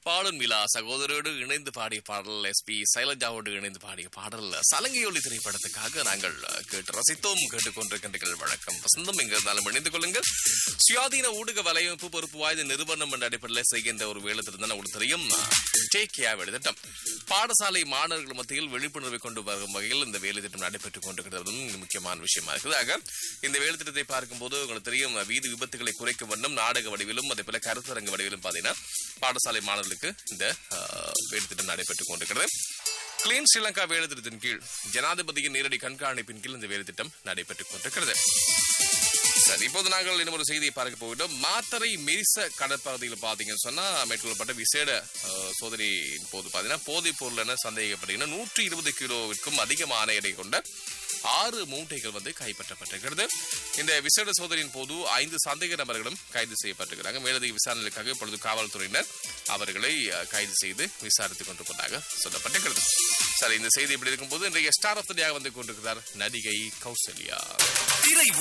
பாடும் விழா சகோதரோடு இணைந்து பாடிய பாடல் எஸ்பி சைலஜாவோடு இணைந்து பாடிய பாடல் சலங்கையொலி திரைப்படத்துக்காக நாங்கள் கேட்டு ரசித்தோம் கேட்டுக்கொண்டிருக்கின்றீர்கள் வழக்கம் வசந்தம் எங்க இருந்தாலும் இணைந்து கொள்ளுங்கள் சுயாதீன ஊடக வலையமைப்பு பொறுப்பு வாய்ந்த நிறுவனம் என்ற அடிப்படையில் செய்கின்ற ஒரு வேலை திட்டம் உங்களுக்கு தெரியும் டேக் கேர் வேலை திட்டம் பாடசாலை மாணவர்கள் மத்தியில் விழிப்புணர்வை கொண்டு வரும் வகையில் இந்த வேலை திட்டம் நடைபெற்றுக் கொண்டிருக்கிறதும் இங்கு முக்கியமான விஷயமா இருக்குது ஆக இந்த வேலை திட்டத்தை பார்க்கும்போது உங்களுக்கு தெரியும் வீதி விபத்துகளை குறைக்கும் வண்ணம் நாடக வடிவிலும் அதே போல கருத்தரங்க வடிவிலும் பார்த்தீங்கன்னா பாடசாலை மாணவர்களுக்கு இந்த அஹ், வேலை திட்டம் நடைபெற்றுக் கொண்டிருக்கிறது கிளீன் ஸ்ரீலங்கா வேலை திட்டத்தின் கீழ் ஜனாதிபதியின் நேரடி கண்காணிப்பின் கீழ் இந்த வேலை திட்டம் நடைபெற்றுக் கொண்டிருக்கிறது சரி இப்போது நாங்கள் இன்னும் ஒரு செய்தியை பார்க்க போகிட்டோம் மாத்தரை மிரிச கடற்பகுதியில் பார்த்தீங்கன்னு சொன்னா மேற்கொள்ளப்பட்ட விசேட அஹ், சோதனையின் போது பார்த்தீங்கன்னா போதைப் பொருள் என சந்தேகப்படுகிற நூற்றி இருபது கிலோவிற்கும் அதிகமான எடை கொண்ட ஆறு மூட்டைகள் வந்து கைப்பற்றப்பட்டிருக்கிறது இந்த விசேட சோதனையின் போது ஐந்து சந்தேக நபர்களும் கைது செய்யப்பட்டிருக்கிறாங்க மேலதிக விசாரணைக்காக இப்பொழுது காவல்துறையினர் அவர்களை அஹ், கைது செய்து விசாரித்துக் கொண்டிருப்பதாக சொல்லப்பட்டிருக்கிறது சரி இந்த செய்தி இப்படி இருக்கும்போது இன்றைய ஸ்டார் ஆஃப் த டே வந்து கொண்டிருக்கிறார் நடிகை கௌசல்யா திரை